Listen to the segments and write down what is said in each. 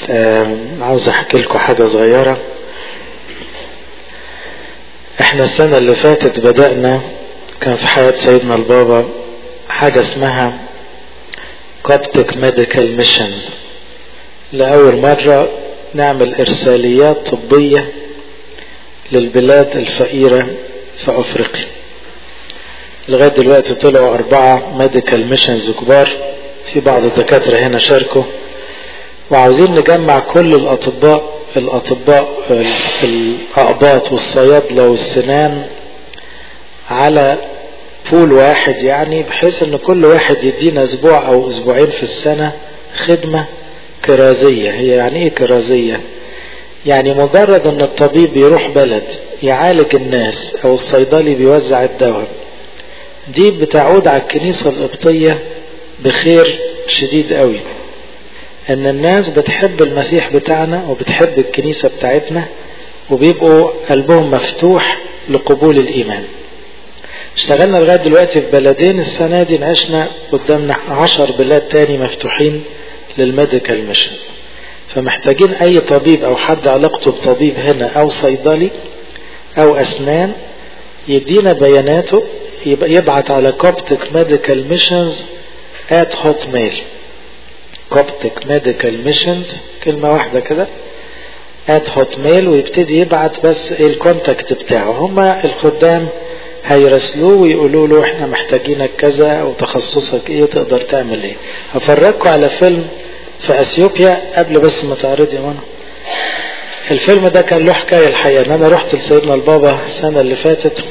عاوز احكي لكم حاجة صغيرة احنا السنة اللي فاتت بدأنا كان في حياة سيدنا البابا حاجة اسمها Coptic Medical Missions لأول مرة نعمل إرساليات طبية للبلاد الفقيرة في أفريقيا لغاية دلوقتي طلعوا أربعة ميديكال ميشنز كبار في بعض الدكاترة هنا شاركوا وعاوزين نجمع كل الأطباء الأطباء الأقباط والصيادلة والسنان على بول واحد يعني بحيث ان كل واحد يدينا اسبوع او اسبوعين في السنة خدمة كرازية هي يعني ايه كرازية يعني مجرد ان الطبيب يروح بلد يعالج الناس او الصيدلي بيوزع الدواء دي بتعود على الكنيسة القبطية بخير شديد قوي ان الناس بتحب المسيح بتاعنا وبتحب الكنيسة بتاعتنا وبيبقوا قلبهم مفتوح لقبول الايمان اشتغلنا لغاية دلوقتي في بلدين السنة دي عشنا قدامنا عشر بلاد تاني مفتوحين للميديكال ميشنز فمحتاجين اي طبيب او حد علاقته بطبيب هنا او صيدلي او اسنان يدينا بياناته يبعت على كوبتك ميديكال ميشنز at hotmail كوبتك ميديكال ميشنز كلمة واحدة كده at hotmail ويبتدي يبعت بس ايه الكونتاكت بتاعه هما الخدام هيرسلوه ويقولوا له احنا محتاجينك كذا وتخصصك ايه وتقدر تعمل ايه هفرجكم على فيلم في اثيوبيا قبل بس ما تعرض يا منى الفيلم ده كان له حكايه الحقيقه ان انا رحت لسيدنا البابا السنه اللي فاتت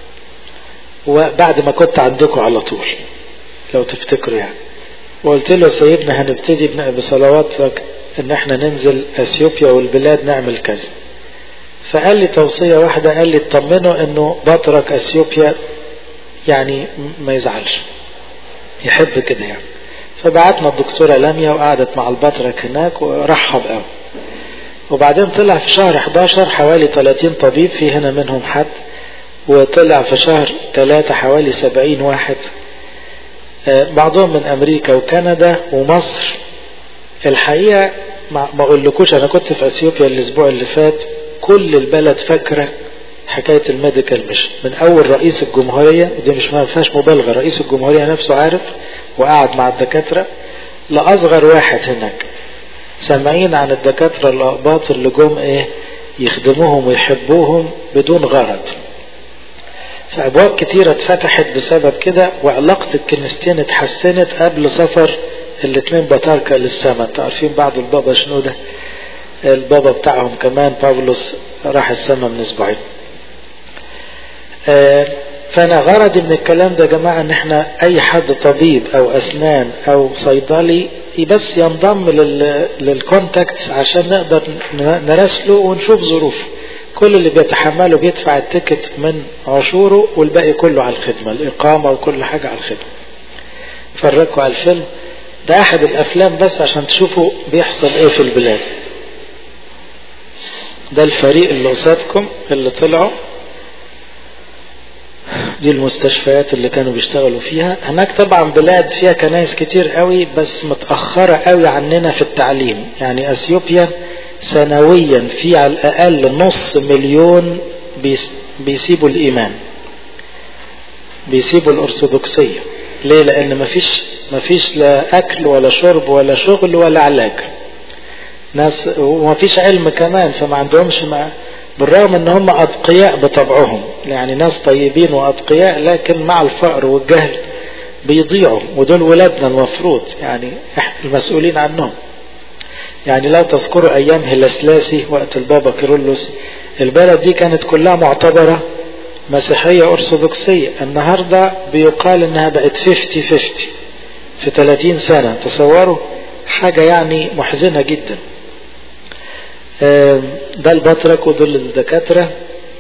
وبعد ما كنت عندكم على طول لو تفتكروا يعني وقلت له سيدنا هنبتدي بصلواتك ان احنا ننزل اثيوبيا والبلاد نعمل كذا فقال لي توصية واحدة قال لي اطمنوا انه بطرك اثيوبيا يعني ما يزعلش يحب كده يعني فبعتنا الدكتورة لميا وقعدت مع البطرك هناك ورحب قوي وبعدين طلع في شهر 11 حوالي 30 طبيب في هنا منهم حد وطلع في شهر 3 حوالي 70 واحد بعضهم من امريكا وكندا ومصر الحقيقة ما اقولكوش انا كنت في اثيوبيا الاسبوع اللي فات كل البلد فاكرة حكاية الميديكال ميشن من أول رئيس الجمهورية ودي مش ما فيهاش مبالغة رئيس الجمهورية نفسه عارف وقعد مع الدكاترة لأصغر واحد هناك سامعين عن الدكاترة الأقباط اللي جم إيه يخدموهم ويحبوهم بدون غرض فأبواب كتيرة اتفتحت بسبب كده وعلاقة الكنيستين اتحسنت قبل سفر الاتنين بطاركة للسماء انتوا عارفين بعض البابا شنو ده البابا بتاعهم كمان بابلوس راح السماء من اسبوعين فانا غرضي من الكلام ده يا جماعه ان احنا اي حد طبيب او اسنان او صيدلي بس ينضم للكونتاكت عشان نقدر نراسله ونشوف ظروفه كل اللي بيتحمله بيدفع التيكت من عشوره والباقي كله على الخدمه الاقامه وكل حاجه على الخدمه فرجكوا على الفيلم ده احد الافلام بس عشان تشوفوا بيحصل ايه في البلاد ده الفريق اللي قصادكم اللي طلعوا دي المستشفيات اللي كانوا بيشتغلوا فيها هناك طبعا بلاد فيها كنايس كتير قوي بس متأخرة قوي عننا في التعليم يعني اثيوبيا سنويا في على الاقل نص مليون بيسيبوا الايمان بيسيبوا الارثوذكسية ليه لان مفيش مفيش لا اكل ولا شرب ولا شغل ولا علاج ناس وما فيش علم كمان فما عندهمش مع بالرغم ان هم اتقياء بطبعهم يعني ناس طيبين واتقياء لكن مع الفقر والجهل بيضيعوا ودول ولادنا المفروض يعني احنا المسؤولين عنهم يعني لو تذكروا ايام هلسلاسي وقت البابا كيرلس البلد دي كانت كلها معتبرة مسيحية ارثوذكسية النهاردة بيقال انها بقت 50 50 في 30 سنة تصوروا حاجة يعني محزنة جدا ده البطرك ودول الدكاترة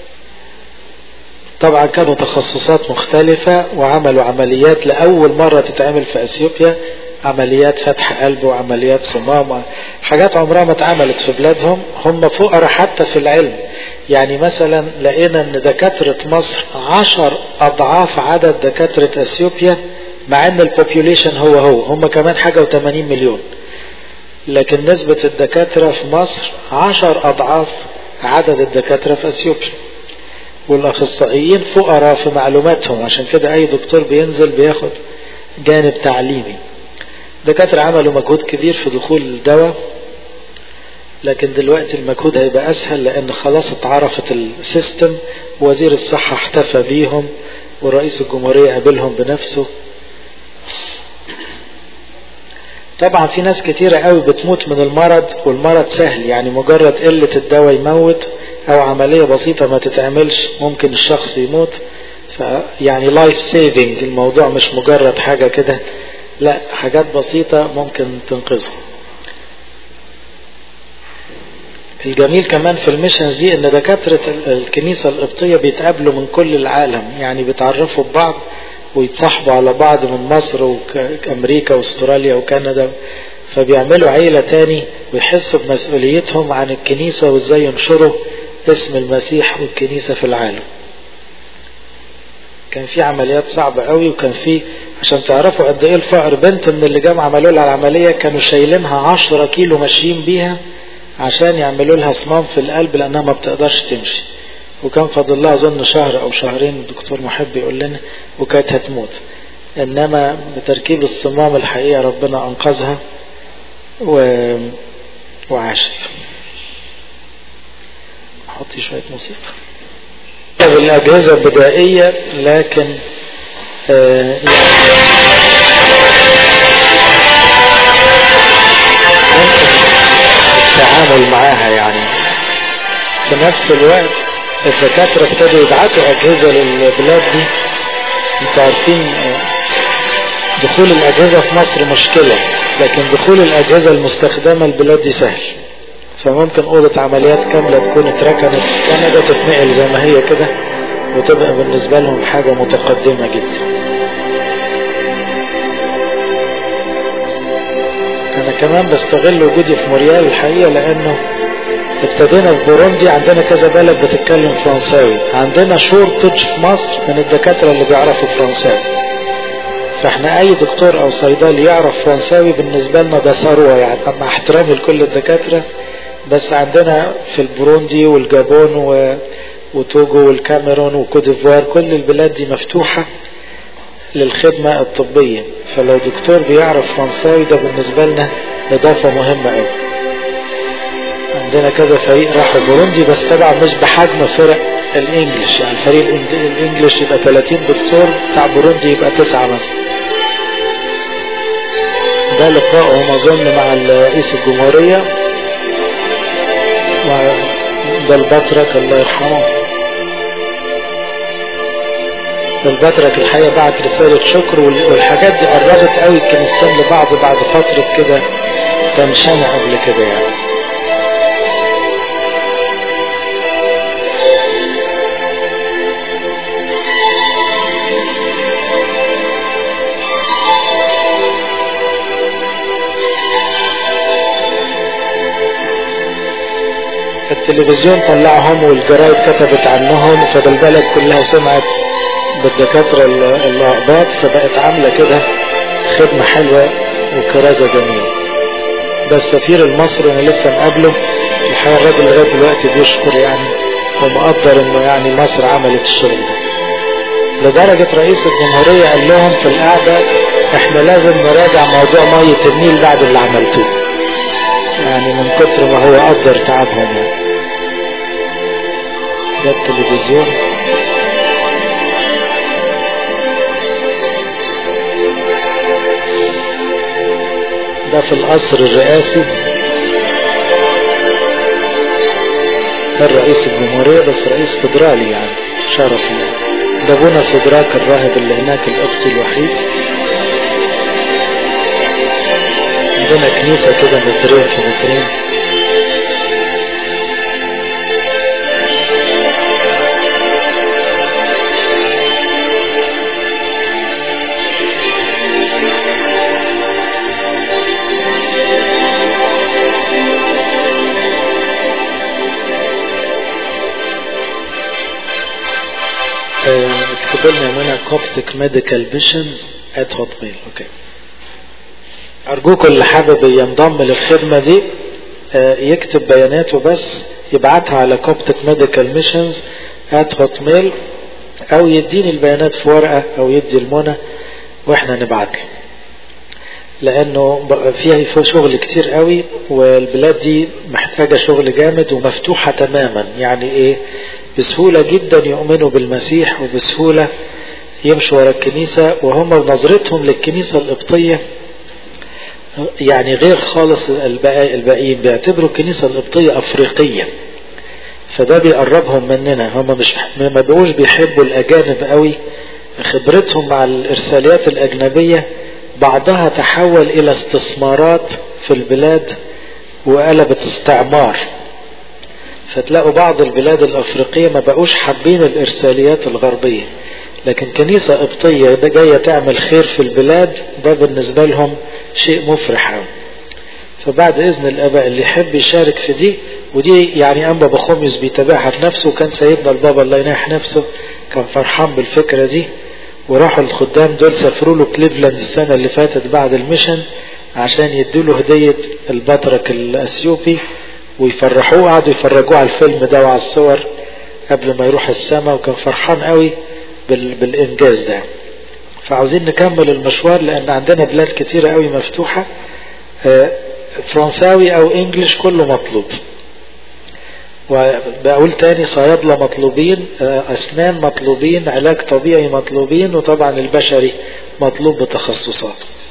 طبعا كانوا تخصصات مختلفة وعملوا عمليات لأول مرة تتعمل في أثيوبيا عمليات فتح قلب وعمليات صمام حاجات عمرها ما اتعملت في بلادهم هم فقراء حتى في العلم يعني مثلا لقينا ان دكاترة مصر عشر اضعاف عدد دكاترة اثيوبيا مع ان البوبيوليشن هو هو هم كمان حاجة و80 مليون لكن نسبة الدكاترة في مصر عشر أضعاف عدد الدكاترة في أثيوبيا والأخصائيين فقراء في معلوماتهم عشان كده أي دكتور بينزل بياخد جانب تعليمي دكاترة عملوا مجهود كبير في دخول الدواء لكن دلوقتي المجهود هيبقى أسهل لأن خلاص اتعرفت السيستم وزير الصحة احتفى بيهم ورئيس الجمهورية قابلهم بنفسه طبعا في ناس كتيرة قوي بتموت من المرض والمرض سهل يعني مجرد قلة الدواء يموت او عملية بسيطة ما تتعملش ممكن الشخص يموت يعني لايف سيفنج الموضوع مش مجرد حاجة كده لا حاجات بسيطة ممكن تنقذه الجميل كمان في الميشنز دي ان دكاترة الكنيسة القبطية بيتقابلوا من كل العالم يعني بيتعرفوا ببعض ويتصاحبوا على بعض من مصر وامريكا واستراليا وكندا فبيعملوا عيلة تاني ويحسوا بمسؤوليتهم عن الكنيسة وازاي ينشروا اسم المسيح والكنيسة في العالم كان في عمليات صعبة قوي وكان في عشان تعرفوا قد ايه الفقر بنت من اللي جم عملوا لها العملية كانوا شايلينها عشرة كيلو ماشيين بيها عشان يعملوا لها صمام في القلب لانها ما بتقدرش تمشي وكان فاضل لها اظن شهر او شهرين الدكتور محب يقول لنا وكانت هتموت انما بتركيب الصمام الحقيقة ربنا انقذها و... وعاشت احط شوية موسيقى الأجهزة بدائية لكن آه التعامل معاها يعني في نفس الوقت الدكاترة ابتدوا يبعتوا أجهزة للبلاد دي انتوا عارفين دخول الأجهزة في مصر مشكلة لكن دخول الأجهزة المستخدمة البلاد دي سهل فممكن أوضة عمليات كاملة تكون اتركنت في كندا تتنقل زي ما هي كده وتبقى بالنسبة لهم حاجة متقدمة جدا أنا كمان بستغل وجودي في موريال الحقيقة لأنه ابتدينا في بوروندي عندنا كذا بلد بتتكلم فرنساوي عندنا شورتج في مصر من الدكاترة اللي بيعرفوا فرنساوي فاحنا اي دكتور او صيدلي يعرف فرنساوي بالنسبة لنا ده ثروة يعني مع احترامي لكل الدكاترة بس عندنا في البروندي والجابون و... وتوجو والكاميرون وكوديفوار كل البلاد دي مفتوحة للخدمة الطبية فلو دكتور بيعرف فرنساوي ده بالنسبة لنا إضافة مهمة أوي عندنا كذا فريق راح بوروندي بس طبعا مش بحجم فرق الانجليش يعني فريق الانجليش يبقى 30 دكتور بتاع بوروندي يبقى تسعة مثلا ده لقائهم اظن مع رئيس الجمهورية وده البطرك الله يرحمه البطرك الحقيقة بعت رسالة شكر والحاجات دي قربت قوي الكنيستين لبعض بعد فترة كده تنشنة قبل كده يعني التلفزيون طلعهم والجرايد كتبت عنهم فالبلد كلها سمعت بالدكاترة الأقباط فبقت عاملة كده خدمة حلوة وكرازة جميلة ده السفير المصري أنا لسه مقابله الحقيقة الراجل لغاية دلوقتي بيشكر يعني ومقدر إنه يعني مصر عملت الشغل ده لدرجة رئيس الجمهورية قال لهم في القعدة احنا لازم نراجع موضوع مية النيل بعد اللي عملتوه يعني من كتر ما هو قدر تعبهم يعني ده التلفزيون ده في القصر الرئاسي ده الرئيس الجمهورية بس رئيس فدرالي يعني شرف ده بونا سدراك الراهب اللي هناك القبطي الوحيد عندنا كنيسة كده مترين في مترين اكتب لنا هنا كوبتك ميديكال ميشنز ات هوت ميل اوكي أرجوكم اللي حابب ينضم للخدمة دي يكتب بياناته بس يبعتها على كوبتك ميديكال ميشنز at hotmail أو يديني البيانات في ورقة أو يدي المنى وإحنا نبعت له لأنه فيها شغل كتير قوي والبلاد دي محتاجة شغل جامد ومفتوحة تماما يعني إيه بسهولة جدا يؤمنوا بالمسيح وبسهولة يمشوا ورا الكنيسة وهم نظرتهم للكنيسة القبطية يعني غير خالص الباقيين بيعتبروا الكنيسة القبطية أفريقية فده بيقربهم مننا هم مش ما بقوش بيحبوا الأجانب قوي خبرتهم مع الإرساليات الأجنبية بعضها تحول إلى استثمارات في البلاد وقلبت استعمار فتلاقوا بعض البلاد الأفريقية ما بقوش حابين الإرساليات الغربية لكن كنيسة قبطية ده جاية تعمل خير في البلاد ده بالنسبة لهم شيء مفرح فبعد إذن الآباء اللي يحب يشارك في دي ودي يعني أنبا بخوميس بيتابعها في نفسه وكان سيدنا البابا الله يناح نفسه كان فرحان بالفكرة دي وراحوا الخدام دول سافروا له كليفلاند السنة اللي فاتت بعد الميشن عشان يدوا له هدية البطرك الأثيوبي ويفرحوه قعدوا يفرجوه على الفيلم ده وعلى الصور قبل ما يروح السماء وكان فرحان قوي بالإنجاز ده فعاوزين نكمل المشوار لأن عندنا بلاد كتيرة قوي مفتوحة فرنساوي أو إنجليش كله مطلوب وبقول تاني صيادلة مطلوبين أسنان مطلوبين علاج طبيعي مطلوبين وطبعا البشري مطلوب بتخصصات